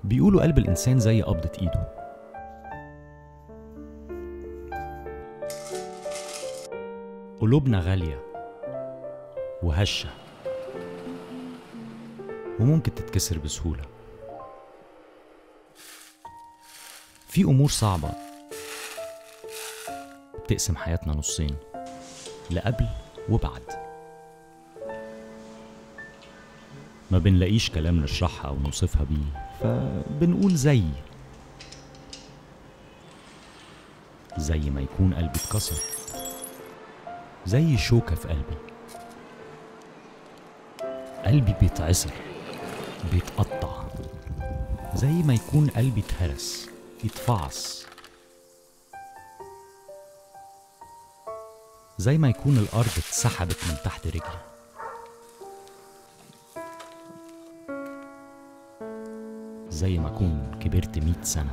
بيقولوا قلب الإنسان زي قبضة إيده قلوبنا غالية وهشة وممكن تتكسر بسهولة في أمور صعبة بتقسم حياتنا نصين لقبل وبعد ما بنلاقيش كلام نشرحها أو نوصفها بيه فبنقول زي زي ما يكون قلبي اتكسر زي شوكة في قلبي قلبي بيتعصر بيتقطع زي ما يكون قلبي اتهرس يتفعص زي ما يكون الأرض اتسحبت من تحت رجلي زي ما أكون كبرت مئة سنة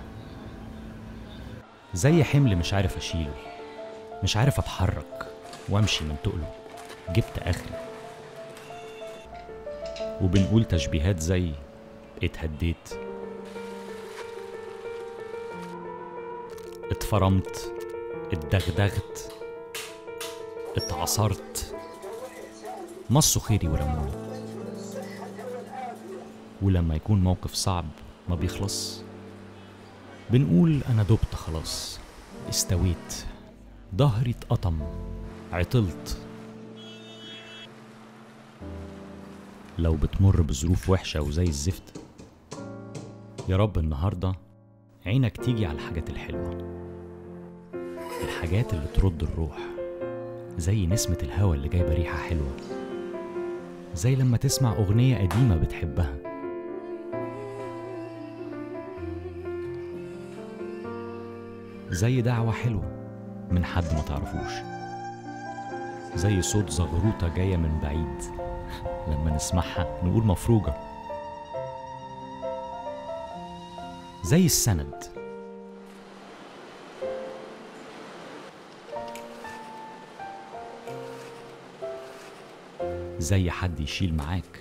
زي حمل مش عارف أشيله مش عارف أتحرك وأمشي من تقله جبت آخري وبنقول تشبيهات زي اتهديت اتفرمت اتدغدغت اتعصرت مصوا خيري ورموني ولما يكون موقف صعب ما بيخلص بنقول أنا دبت خلاص استويت ظهري اتقطم عطلت لو بتمر بظروف وحشة وزي الزفت يا رب النهاردة عينك تيجي على الحاجات الحلوة الحاجات اللي ترد الروح زي نسمة الهوا اللي جايبة ريحة حلوة زي لما تسمع أغنية قديمة بتحبها زي دعوة حلوة من حد ما تعرفوش زي صوت زغروطة جاية من بعيد لما نسمعها نقول مفروجة زي السند زي حد يشيل معاك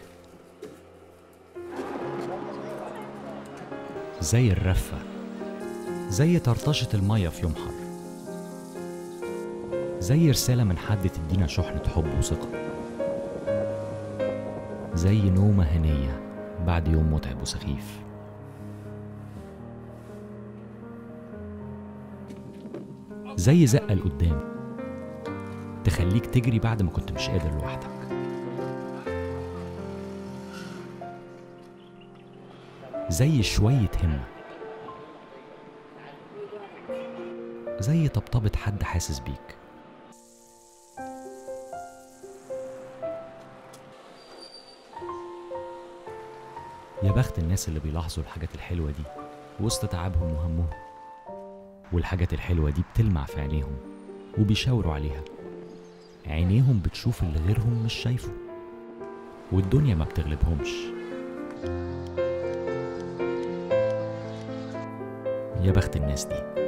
زي الرفة زي طرطشة المية في يوم حر زي رسالة من حد تدينا شحنة حب وثقة زي نومة هنية بعد يوم متعب وسخيف زي زقة لقدام تخليك تجري بعد ما كنت مش قادر لوحدك زي شوية همة زي طبطبة حد حاسس بيك يا بخت الناس اللي بيلاحظوا الحاجات الحلوة دي وسط تعبهم وهمهم والحاجات الحلوة دي بتلمع في عينيهم وبيشاوروا عليها عينيهم بتشوف اللي غيرهم مش شايفه والدنيا ما بتغلبهمش يا بخت الناس دي